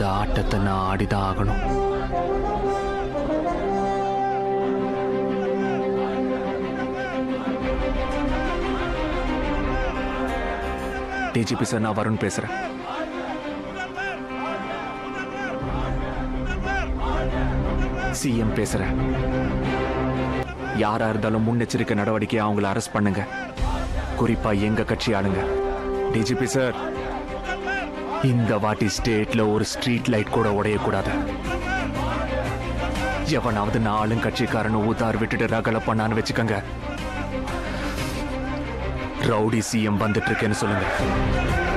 ஆட்டத்தை நான் ஆடிதான் ஆகணும் டிஜிபி சார் நான் வருண் பேசுறேன் சிஎம் பேசுறேன் யாரா இருந்தாலும் முன்னெச்சரிக்கை நடவடிக்கையா அவங்கள அரெஸ்ட் பண்ணுங்க குறிப்பா எங்க கட்சி ஆளுங்க டிஜிபி சார் இந்த வாட்டி ஸ்டேட்ல ஒரு ஸ்ட்ரீட் லைட் கூட உடையக்கூடாது எவனாவது நான் ஆளுங்கட்சிக்காரனை ஊதார் விட்டுட்டு ரகல பண்ணான்னு வச்சுக்கோங்க ரவுடி சிஎம் வந்துட்டு இருக்கேன்னு சொல்லுங்க